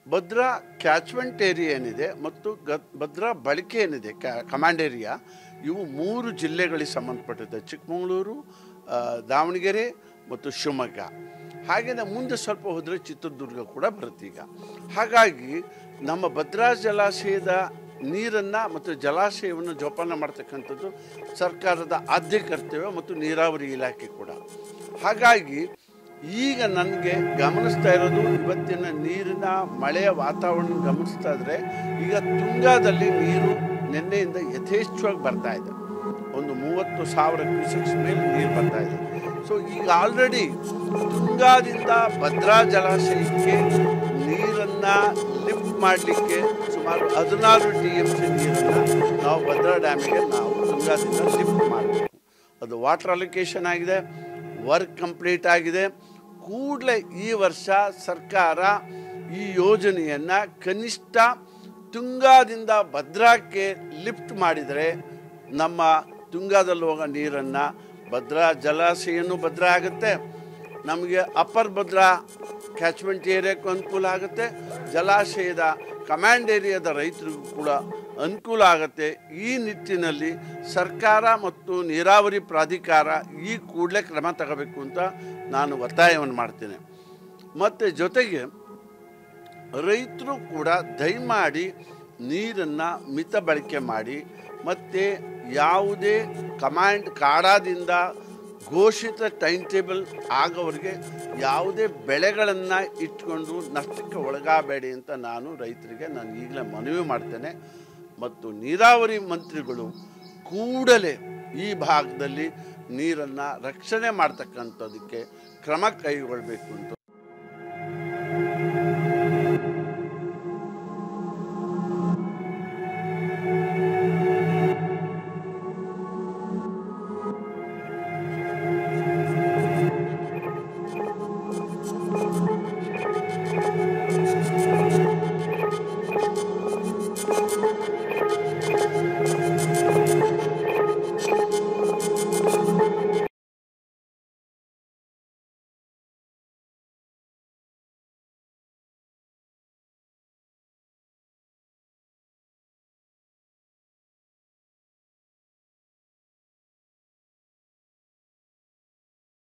Bhadra catchment area ಏನಿದೆ ಮತ್ತು ಗ ಭದ್ರಾ ಬಳಕೆ ಏನಿದೆ ಕ್ಯಾ ಕಮಾಂಡ್ ಏರಿಯಾ ಇವು ಮೂರು ಜಿಲ್ಲೆಗಳಿಗೆ ಸಂಬಂಧಪಟ್ಟಿದೆ ಚಿಕ್ಕಮಗಳೂರು ಆ, ದಾವಣಗೆರೆ ಮತ್ತು ಶಿವಮೊಗ್ಗ ಹಾಗೆಯೇ ಮುಂದೆ ಸ್ವಲ್ಪ ಹೋದರೆ ಚಿತ್ರದುರ್ಗ ಕೂಡ ಬರುತ್ತೆ ಈಗ ಹಾಗಾಗಿ ನಮ್ಮ ಭದ್ರಾ ಜಲಾಶಯದ ನೀರನ್ನು ಮತ್ತು ಜಲಾಶಯವನ್ನು ಜೋಪಾನ ಮಾಡ್ತಕ್ಕಂಥದ್ದು ಸರ್ಕಾರದ ಆದ್ಯ ಕರ್ತವ್ಯ ಮತ್ತು ನೀರಾವರಿ ಇಲಾಖೆ ಕೂಡ ಹಾಗಾಗಿ ಈಗ ನನಗೆ ಗಮನಿಸ್ತಾ ಇರೋದು ಇವತ್ತಿನ ನೀರಿನ ಮಳೆಯ ವಾತಾವರಣ ಗಮನಿಸ್ತಾ ಇದ್ರೆ ಈಗ ತುಂಗಾದಲ್ಲಿ ನೀರು ನಿನ್ನೆಯಿಂದ ಯಥೇಚ್ಛವಾಗಿ ಬರ್ತಾ ಇದೆ ಒಂದು ಮೂವತ್ತು ಸಾವಿರ ಕ್ಯೂಸೆಕ್ಸ್ ಮೇಲೆ ನೀರು ಬರ್ತಾ ಇದೆ ಸೊ ಈಗ ಆಲ್ರೆಡಿ ತುಂಗಾದಿಂದ ಭದ್ರಾ ಜಲಾಶಯಕ್ಕೆ ನೀರನ್ನು ಲಿಫ್ಟ್ ಮಾಡಲಿಕ್ಕೆ ಸುಮಾರು ಹದಿನಾರು ಟಿ ಎಮ್ ಸಿ ನೀರನ್ನು ನಾವು ಭದ್ರಾ ಡ್ಯಾಮಿಗೆ ನಾವು ತುಂಗಾದಿಂದ ಲಿಫ್ಟ್ ಮಾಡಬೇಕು ಅದು ವಾಟರ್ ಅಲೋಕೇಶನ್ ಆಗಿದೆ ವರ್ಕ್ ಕಂಪ್ಲೀಟ್ ಆಗಿದೆ ಕೂಡಲೇ ಈ ವರ್ಷ ಸರ್ಕಾರ ಈ ಯೋಜನೆಯನ್ನು ಕನಿಷ್ಠ ತುಂಗಾದಿಂದ ಭದ್ರಾಕ್ಕೆ ಲಿಫ್ಟ್ ಮಾಡಿದರೆ ನಮ್ಮ ತುಂಗಾದಲ್ಲಿ ಹೋಗೋ ನೀರನ್ನು ಭದ್ರಾ ಜಲಾಶಯನೂ ಭದ್ರಾ ಆಗುತ್ತೆ ನಮಗೆ ಅಪ್ಪರ್ ಭದ್ರಾ ಕ್ಯಾಚ್ಮೆಂಟ್ ಏರಿಯಾಕ್ಕೂ ಅನುಕೂಲ ಆಗುತ್ತೆ ಜಲಾಶಯದ ಕಮಾಂಡ್ ಏರಿಯಾದ ರೈತರಿಗೂ ಕೂಡ ಅನುಕೂಲ ಆಗುತ್ತೆ ಈ ನಿಟ್ಟಿನಲ್ಲಿ ಸರ್ಕಾರ ಮತ್ತು ನೀರಾವರಿ ಪ್ರಾಧಿಕಾರ ಈ ಕೂಡಲೇ ಕ್ರಮ ತಗೋಬೇಕು ಅಂತ ನಾನು ಒತ್ತಾಯವನ್ನು ಮಾಡ್ತೇನೆ ಮತ್ತು ಜೊತೆಗೆ ರೈತರು ಕೂಡ ದಯಮಾಡಿ ನೀರನ್ನು ಮಿತ ಬಳಕೆ ಮಾಡಿ ಮತ್ತು ಯಾವುದೇ ಕಮಾಂಡ್ ಕಾಡಾದಿಂದ ಘೋಷಿತ ಟೈಮ್ ಟೇಬಲ್ ಆಗೋವರೆಗೆ ಯಾವುದೇ ಬೆಳೆಗಳನ್ನು ಇಟ್ಕೊಂಡು ನಷ್ಟಕ್ಕೆ ಒಳಗಾಗಬೇಡಿ ಅಂತ ನಾನು ರೈತರಿಗೆ ನಾನು ಈಗಲೇ ಮನವಿ ಮಾಡ್ತೇನೆ ಮತ್ತು ನೀರಾವರಿ ಮಂತ್ರಿಗಳು ಕೂಡಲೇ ಈ ಭಾಗದಲ್ಲಿ ನೀರನ್ನು ರಕ್ಷಣೆ ಮಾಡ್ತಕ್ಕಂಥದ್ದಕ್ಕೆ ಕ್ರಮ ಕೈಗೊಳ್ಳಬೇಕು ಅಂತ